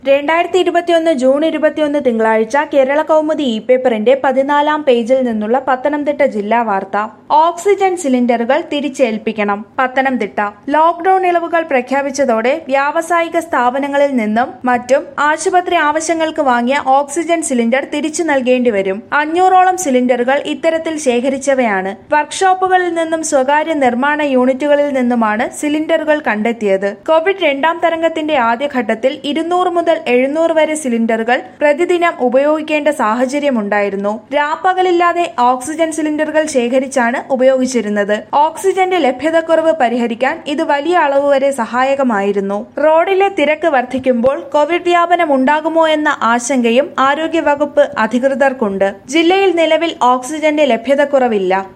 രണ്ടായിരത്തി ഇരുപത്തിയൊന്ന് ജൂൺ ഇരുപത്തിയൊന്ന് തിങ്കളാഴ്ച കേരള കൗമുദി ഇ പേപ്പറിന്റെ പതിനാലാം പേജിൽ നിന്നുള്ള പത്തനംതിട്ട ജില്ലാ വാർത്ത ഓക്സിജൻ സിലിണ്ടറുകൾ തിരിച്ചേൽപ്പിക്കണം പത്തനംതിട്ട ലോക്ഡൌൺ ഇളവുകൾ പ്രഖ്യാപിച്ചതോടെ വ്യാവസായിക സ്ഥാപനങ്ങളിൽ നിന്നും മറ്റും ആശുപത്രി ആവശ്യങ്ങൾക്ക് വാങ്ങിയ ഓക്സിജൻ സിലിണ്ടർ തിരിച്ചു നൽകേണ്ടി വരും അഞ്ഞൂറോളം സിലിണ്ടറുകൾ ഇത്തരത്തിൽ ശേഖരിച്ചവയാണ് വർക്ക്ഷോപ്പുകളിൽ നിന്നും സ്വകാര്യ നിർമ്മാണ യൂണിറ്റുകളിൽ നിന്നുമാണ് സിലിണ്ടറുകൾ കണ്ടെത്തിയത് കോവിഡ് രണ്ടാം തരംഗത്തിന്റെ ആദ്യഘട്ടത്തിൽ ഇരുന്നൂറ് മുതൽ എഴുന്നൂറ് വരെ സിലിണ്ടറുകൾ പ്രതിദിനം ഉപയോഗിക്കേണ്ട സാഹചര്യമുണ്ടായിരുന്നു രാപ്പകലില്ലാതെ ഓക്സിജൻ സിലിണ്ടറുകൾ ശേഖരിച്ചാണ് ഉപയോഗിച്ചിരുന്നത് ഓക്സിജന്റെ ലഭ്യതക്കുറവ് പരിഹരിക്കാൻ ഇത് വലിയ അളവ് വരെ സഹായകമായിരുന്നു റോഡിലെ തിരക്ക് വർദ്ധിക്കുമ്പോൾ കോവിഡ് വ്യാപനം ഉണ്ടാകുമോ എന്ന ആശങ്കയും ആരോഗ്യവകുപ്പ് അധികൃതർക്കുണ്ട് ജില്ലയിൽ നിലവിൽ ഓക്സിജന്റെ ലഭ്യതക്കുറവില്ല